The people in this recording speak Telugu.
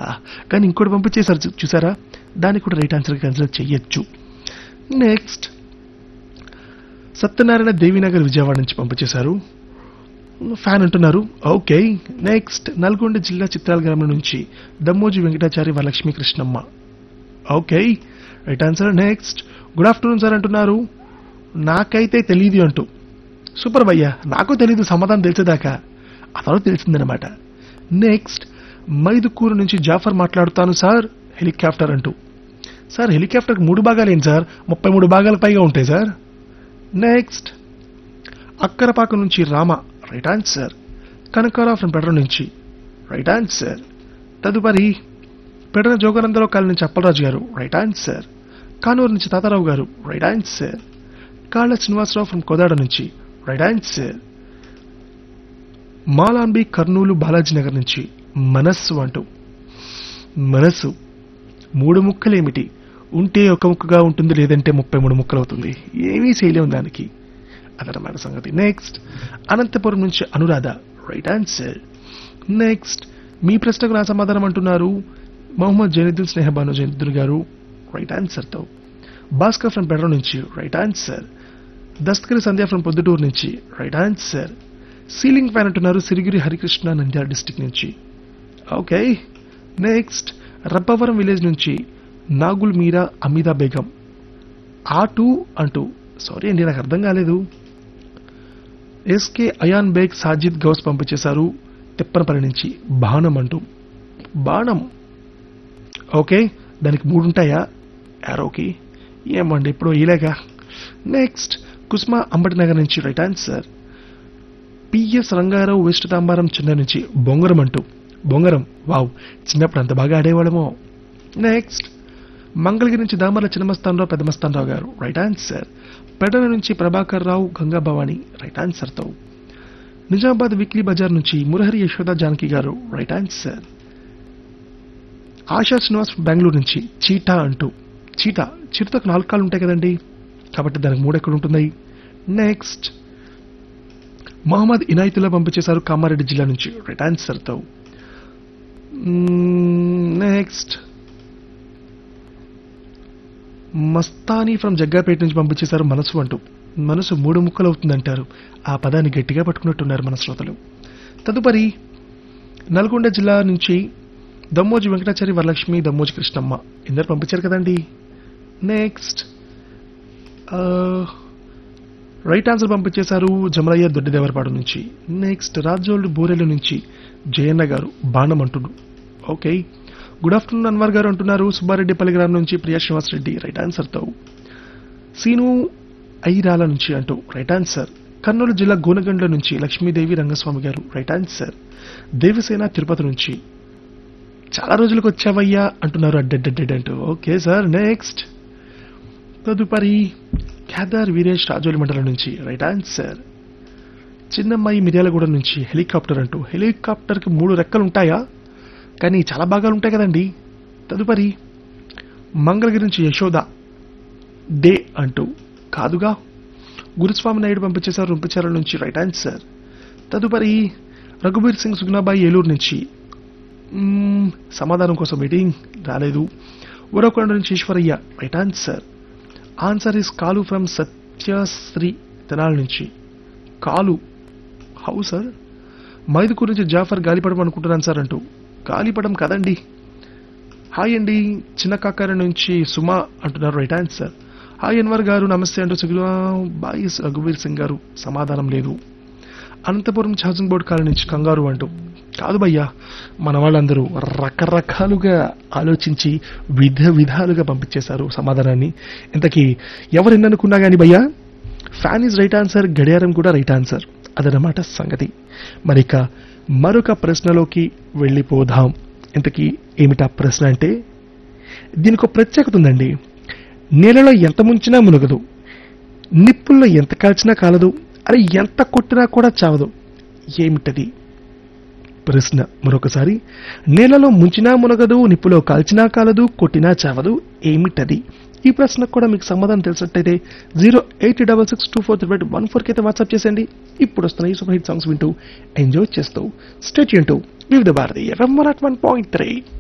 ఆహా కానీ ఇంకోటి పంపించేశారు చూ- చూసారా దానికి కూడా రైట్ ఆన్సర్ కన్సిడర్ చెయ్యొచ్చు నెక్స్ట్ సత్యనారాయణ దేవినగర్ విజయవాడ నుంచి పంపించేశారు ఫ్యాన్ అంటున్నారు ఓకే నెక్స్ట్ నల్గొండ జిల్లా చిత్రాల గ్రామం నుంచి Dammoji Venkatachari Varalakshmi Krishnamma okay right answer next good afternoon sir అంటున్నారు నాకైతే తెలియదు అంటూ సూపర్ భయ్యా నాకు తెలీదు సమాధానం తెలిసేదాకా ఆ తర్వాత తెలిసిందనమాట నెక్స్ట్ మైదుకూరు నుంచి జాఫర్ మాట్లాడుతాను సార్ హెలికాప్టర్ అంటూ సార్ హెలికాప్టర్కి మూడు భాగాలు ఏంటి సార్ ముప్పై మూడు భాగాల పైగా ఉంటాయి సార్ నెక్స్ట్ అక్కరపాక నుంచి Rama right answer Kanakarao from Pedra నుంచి రైట్ ఆన్సర్ తదుపరి పెడన జోగానందరావు కాలనీ నుంచి అప్పలరాజు గారు రైట్ ఆన్సర్ కానూరు నుంచి తాతారావు గారు రైట్ ఆన్సర్ కాళ్ళ శ్రీనివాసరావు ఫ్రమ్ కోదాడ నుంచి రైట్ ఆన్సర్ మాలాంబి కర్నూలు బాలాజీ నగర్ నుంచి మనస్సు అంటూ మనస్సు మూడు ముక్కలేమిటి ఉంటే ఒక ముక్కగా ఉంటుంది లేదంటే ముప్పై మూడు ముక్కలు అవుతుంది ఏమీ చేయలేము దానికి అదనమాట సంగతి నెక్స్ట్ అనంతపురం నుంచి అనురాధ రైట్ ఆన్సర్ నెక్స్ట్ మీ ప్రశ్నకు నా సమాధానం అంటున్నారు మొహమ్మద్ జైనుద్దీన్ స్నేహబాను జైనుద్దీన్ గారు రైట్ ఆన్సర్తో భాస్కర్ ఫ్రమ్ పెడ్ర నుంచి right answer Dastagiri Sandhya from Proddatur నుంచి రైట్ ఆన్సర్ సీలింగ్ ఫ్యాన్ అంటున్నారు సిరిగిరి హరికృష్ణ నంద్యాల డిస్టిక్ నుంచి ఓకే నెక్స్ట్ రబ్బవరం విలేజ్ నుంచి నాగుల్ మీరా అమీదా బేగం ఆ టూ అంటూ సారీ అండి నాకు అర్థం కాలేదు ఎస్కే అయాన్ బేగ్ సాజిద్ గౌస్ పంపించేశారు తిప్పనపల్లి నుంచి బాణం అంటూ బాణం ఓకే దానికి మూడు ఉంటాయా యారోకి ఏమండి ఇప్పుడు ఇలాగా నెక్స్ట్ కుస్మా అంబటి నగర్ నుంచి right answer PS Rangarao west Tambaram Chennai నుంచి బొంగరం అంటూ బొంగరం వావ్ చిన్నప్పుడు అంత బాగా ఆడేవాడమో నెక్స్ట్ మంగళగిరి నుంచి దామర్ల చిన్నమస్తానరావు పెద్దమస్తానరావు గారు రైట్ ఆన్సర్ పెడన నుంచి ప్రభాకర్ రావు గంగా భవాని రైట్ ఆన్సర్తో నిజామాబాద్ వీక్లీ బజార్ నుంచి మురహరి యశోద జానకి గారు రైట్ ఆన్సర్ ఆశా శ్రీనివాస్ బెంగళూరు నుంచి చీటా అంటూ చీటా చీటతో నాలుగు కాళ్ళు ఉంటాయి కదండి కాబట్టి దానికి మూడు ఎక్కడ ఉంటున్నాయి నెక్స్ట్ మహమ్మద్ ఇనాయతుల్లా పంపించేశారు కామారెడ్డి జిల్లా నుంచి రైట్ ఆన్సర్తో నెక్స్ట్ మస్తానీ ఫ్రమ్ జగ్గాపేట నుంచి పంపించేశారు మనసు అంటూ మనసు మూడు ముక్కలు అవుతుందంటారు ఆ పదాన్ని గట్టిగా పట్టుకున్నట్టున్నారు మన శ్రోతలు తదుపరి నల్గొండ జిల్లా నుంచి దమ్మోజి వెంకటాచారి వరలక్ష్మి దమ్మోజి కృష్ణమ్మ ఇద్దరు పంపించారు కదండి నెక్స్ట్ రైట్ ఆన్సర్ పంపించేశారు జమలయ్య దొడ్డిదేవరపాడు నుంచి నెక్స్ట్ రాజోళ్ళు బూరెలు నుంచి జయన్న గారు బాణం అంటుడు ఓకే గుడ్ ఆఫ్టర్నూన్ అన్వర్ గారు అంటున్నారు సుబ్బారెడ్డిపల్లి గ్రామం నుంచి ప్రియా శ్రీనివాస్ రెడ్డి రైట్ ఆన్సర్తో సీను ఐరాల నుంచి అంటూ రైట్ ఆన్సర్ కర్నూలు జిల్లా గోనగండ్ల నుంచి లక్ష్మీదేవి రంగస్వామి గారు రైట్ ఆన్సర్ దేవసేన తిరుపతి నుంచి చాలా రోజులకు వచ్చావయ్యా అంటున్నారు అడ్డెడ్డెడ్ అంటూ ఓకే సార్ నెక్స్ట్ తదుపరి కేదార్ వీరేష్ రాజోలి మండలం నుంచి రైట్ ఆన్సర్ చిన్నమ్మాయి మిర్యాలగూడ నుంచి హెలికాప్టర్ అంటూ హెలికాప్టర్కి మూడు రెక్కలు ఉంటాయా కానీ చాలా భాగాలు ఉంటాయి కదండి తదుపరి మంగళగిరి నుంచి యశోద డే అంటూ కాదుగా గురుస్వామి నాయుడు పంపించేశారు రుంపచారం నుంచి రైట్ ఆన్సర్ తదుపరి రఘుబీర్ సింగ్ సుగ్నాబాయి ఏలూరు నుంచి మ్మ్, సమాధానం కోసం వెయిటింగ్ రాలేదు ఉరవకొండ నుంచి Eshwaraiah right answer answer is కాలు ఫ్రమ్ సత్యశ్రీ తెనాల నుంచి కాలు హౌ సార్ మైదుకూరు నుంచి జాఫర్ గాలిపడం అనుకుంటున్నాను సార్ అంటూ గాలిపడం కదండి హాయ్ అండి చిన్న కాకార నుంచి సుమా అంటున్నారు రైట్ ఆన్సర్ హాయ్ అన్వర్ గారు నమస్తే అంటూ సిగులు బాయ్ రఘువీర్ సింగ్ గారు సమాధానం లేదు అనంతపురం ఛార్జింగ్ బోర్డు కాలనీ నుంచి కంగారు అంటూ కాదు భయ్యా మన వాళ్ళందరూ రకరకాలుగా ఆలోచించి విధ విధాలుగా పంపించేశారు సమాధానాన్ని ఇంతకీ ఎవరు ఎన్ననుకున్నా కానీ భయ్యా ఫ్యాన్ ఇస్ రైట్ ఆన్సర్ గడియారం కూడా రైట్ ఆన్సర్ అదనమాట సంగతి మరిక మరొక ప్రశ్నలోకి వెళ్ళిపోదాం ఇంతకీ ఏమిటా ప్రశ్న అంటే దీనికి ఒక ప్రత్యేకత ఉందండి నేలలో ఎంత ముంచినా మునగదు నిప్పుల్లో ఎంత కాల్చినా కాలదు అరే ఎంత కొట్టినా కూడా చావదు ఏమిటది ప్రశ్న మరొకసారి నేలలో ముంచినా మునగదు నిప్పులో కాల్చినా కాలదు కొట్టినా చావదు ఏమిటది ఈ ప్రశ్నకు కూడా మీకు సమాధానం తెలిసినట్టయితే zero eight double six two four three one ఫోర్కి అయితే వాట్సాప్ చేసేయండి ఇప్పుడు వస్తున్న ఈ సూపర్ హిట్ సాంగ్స్ వింటూ ఎంజాయ్ చేస్తూ స్టేట్ యూన్ Vividh Bharati FM one point three